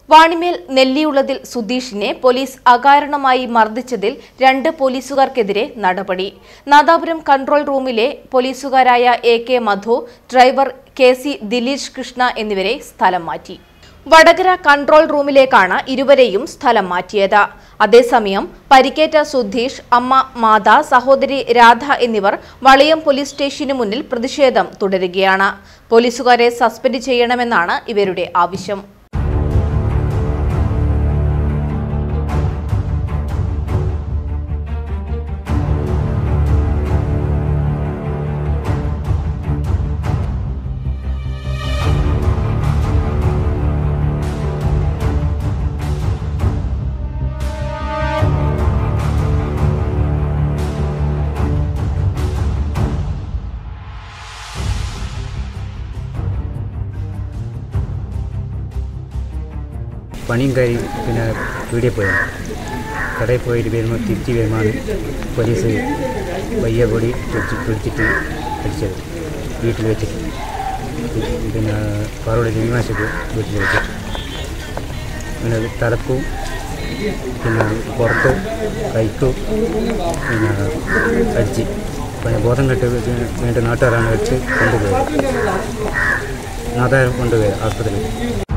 Vanimel നെല്ലിയുള്ളതിൽ സുധീഷിനെ police അകാരണമായി മർദ്ദിച്ചതിൽ രണ്ട് പോലീസുകാർക്കെതിരെ നടപടി നാദാപുരം കൺട്രോൾ റൂമിലെ പോലീസുകാരായ A K Madhu driver K C Dilish Krishna എന്നിവരെ സ്ഥലം മാറ്റി വടകര കൺട്രോൾ റൂമിലേക്കാണ് ഇരുവരെയും സ്ഥലം മാറ്റിയത് അതേസമയം പരിക്കേറ്റ സുധീഷ് അമ്മ മാത സഹോദരി രാധ എന്നിവർ വളയം പോലീസ് സ്റ്റേഷന് മുന്നിൽ പ്രതിഷേധം തുടരുകയാണ് പോലീസുകാരെ സസ്പെൻഡ് ചെയ്യണമെന്നാണ് ഇവരുടെ ആവശ്യം പണിയും കഴിഞ്ഞ് പിന്നെ പീടിയെ പോയത് കടയിൽ പോയിട്ട് വരുമ്പോൾ തിരിച്ച് വരുമ്പോൾ പോലീസ് വയ്യ പൊടി പിടിച്ച് പിടിച്ചിട്ട് അടിച്ചത് വീട്ടിൽ വെച്ചിട്ട് പിന്നെ പാറോട് രവിമാശക്ക് വീട്ടിൽ വെച്ചിട്ട് പിന്നെ തലക്കും പിന്നെ പുറത്തും കൈക്കും പിന്നെ അടിച്ച് പിന്നെ ബോധം കെട്ട് വീണ്ടും നാട്ടുകാരാണ് വെച്ച് കൊണ്ടുപോയത് നാട്ടുകാർ കൊണ്ടുപോയത് ആസ്പത്രിയിൽ